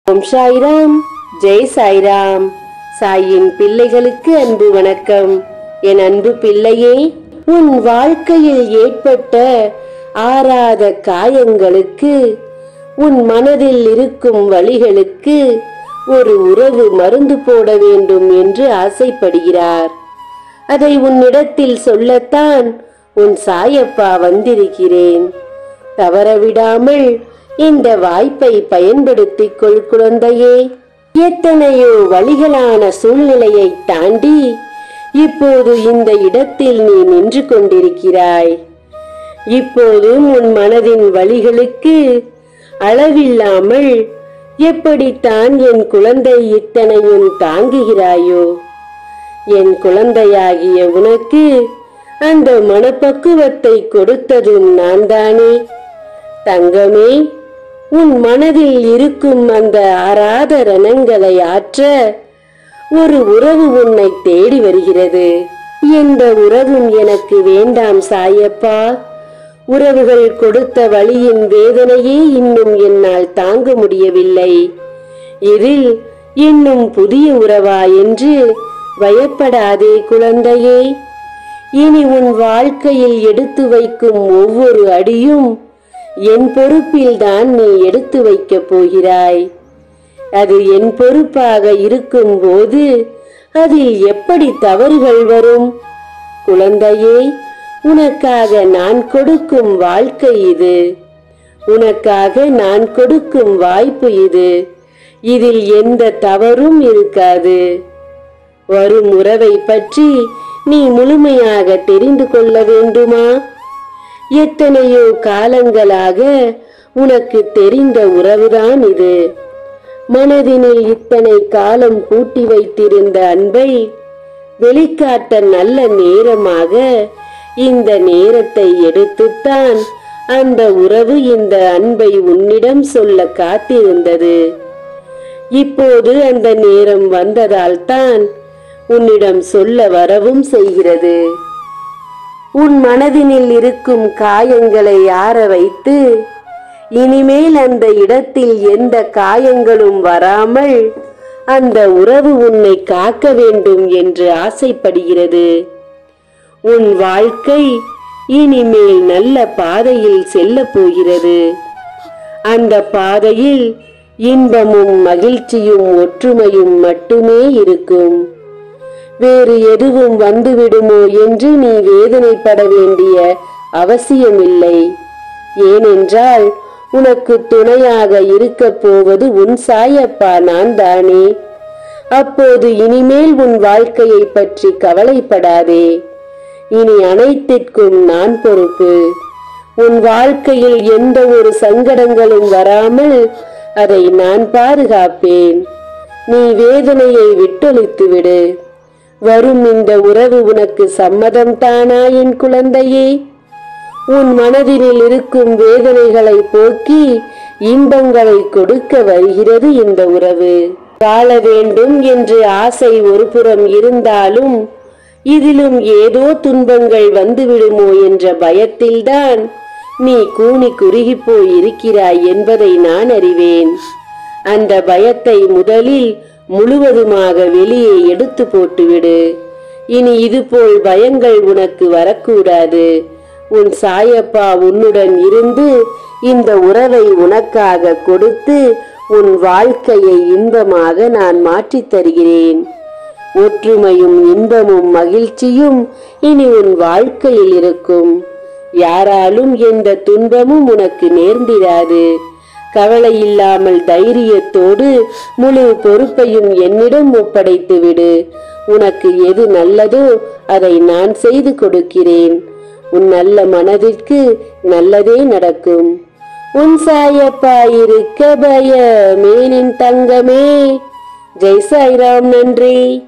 ஓம் சாய்ராம் ஜெய் சாய்ராம் சாயின் பிள்ளைகளுக்கு அன்பு வணக்கம் என் அன்பு பிள்ளையே உன் வாழ்க்கையில் ஏற்பட்ட ஆறாத காயங்களுக்கு உன் மனதில் இருக்கும் வழிகளுக்கு ஒரு உறவு மருந்து போட வேண்டும் என்று ஆசைப்படுகிறார் அதை உன்னிடத்தில் சொல்லத்தான் உன் சாயப்பா வந்திருக்கிறேன் தவறவிடாமல் இந்த வாய்ப்பை பயன்படுத்திக் கொள் குழந்தையே எத்தனையோ வழிகளான சூழ்நிலையை தாண்டி இப்போது இந்த இடத்தில் நீ நின்று கொண்டிருக்கிறாய் இப்போதும் உன் மனதின் வழிகளுக்கு அளவில்லாமல் எப்படித்தான் என் குழந்தை இத்தனையும் தாங்குகிறாயோ என் குழந்தையாகிய உனக்கு அந்த மனப்பக்குவத்தை கொடுத்ததும் நான் தானே தங்கமே உன் மனதில் இருக்கும் அந்த ஆறாத ரணங்களை ஆற்ற ஒரு உறவு உன்னை தேடி வருகிறது எந்த உறவும் எனக்கு வேண்டாம் சாயப்பா உறவுகள் கொடுத்த வழியின் வேதனையே இன்னும் என்னால் தாங்க முடியவில்லை இதில் இன்னும் புதிய உறவா என்று பயப்படாதே குழந்தையே இனி உன் வாழ்க்கையில் எடுத்து வைக்கும் ஒவ்வொரு அடியும் என் பொறுப்பில்தான் நீ எடுத்து வைக்கப் போகிறாய் அது என் பொறுப்பாக இருக்கும் போது அதில் எப்படி தவறுகள் வரும் குழந்தையே உனக்காக நான் கொடுக்கும் வாழ்க்கை இது உனக்காக நான் கொடுக்கும் வாய்ப்பு இது இதில் எந்த தவறும் இருக்காது வரும் உறவை பற்றி நீ முழுமையாக தெரிந்து கொள்ள வேண்டுமா எத்தனையோ காலங்களாக உனக்கு தெரிந்த உறவுதான் இது மனதினில் இத்தனை காலம் பூட்டி வைத்திருந்த அன்பை வெளிக்காட்ட நல்ல நேரமாக இந்த நேரத்தை எடுத்துத்தான் அந்த உறவு இந்த அன்பை உன்னிடம் சொல்ல காத்திருந்தது இப்போது அந்த நேரம் வந்ததால் தான் உன்னிடம் சொல்ல வரவும் செய்கிறது உன் மனதினில் இருக்கும் காயங்களை ஆற வைத்து இனிமேல் அந்த இடத்தில் எந்த காயங்களும் வராமல் அந்த உறவு உன்னை காக்க வேண்டும் என்று ஆசைப்படுகிறது உன் வாழ்க்கை இனிமேல் நல்ல பாதையில் செல்லப் போகிறது அந்த பாதையில் இன்பமும் மகிழ்ச்சியும் ஒற்றுமையும் மட்டுமே இருக்கும் வேறு எதுவும் வந்துவிடுமோ என்று நீ வேதனைப்பட வேண்டிய அவசியமில்லை ஏனென்றால் உனக்கு துணையாக இருக்கப் போவது உன் சாயப்பா நான் தானே அப்போது இனிமேல் உன் வாழ்க்கையை பற்றி கவலைப்படாதே இனி அனைத்திற்கும் நான் பொறுப்பு உன் வாழ்க்கையில் எந்த ஒரு சங்கடங்களும் வராமல் அதை நான் பாதுகாப்பேன் நீ வேதனையை விட்டொழித்து விடு வரும் இந்த உறவு உனக்கு சம்மதம் தானா என் குழந்தையே உன் மனதினில் இருக்கும் வேதனைகளை போக்கி இன்பங்களை கொடுக்க வருகிறது இந்த உறவு வாழ வேண்டும் என்று ஆசை ஒரு புறம் இருந்தாலும் இதிலும் ஏதோ துன்பங்கள் வந்துவிடுமோ என்ற பயத்தில்தான் நீ கூனி குறுகி போய் இருக்கிறாய் என்பதை நான் அறிவேன் அந்த பயத்தை முதலில் முழுவதுமாக வெளியே எடுத்து போட்டுவிடு இனி இதுபோல் பயங்கள் உனக்கு வரக்கூடாது உன் சாயப்பா உன்னுடன் இருந்து இந்த உறவை உனக்காக கொடுத்து உன் வாழ்க்கையை இன்பமாக நான் மாற்றித் தருகிறேன் ஒற்றுமையும் இன்பமும் மகிழ்ச்சியும் இனி உன் வாழ்க்கையில் இருக்கும் யாராலும் எந்த துன்பமும் உனக்கு நேர்ந்திராது கவலை இல்லாமல் தைரியத்தோடு முழு பொறுப்பையும் என்னிடம் ஒப்படைத்து விடு உனக்கு எது நல்லதோ அதை நான் செய்து கொடுக்கிறேன் உன் நல்ல மனதிற்கு நல்லதே நடக்கும் உன் சாயப்பா இருக்க பயமேனின் தங்கமே ஜெய் சாய்ராம் நன்றி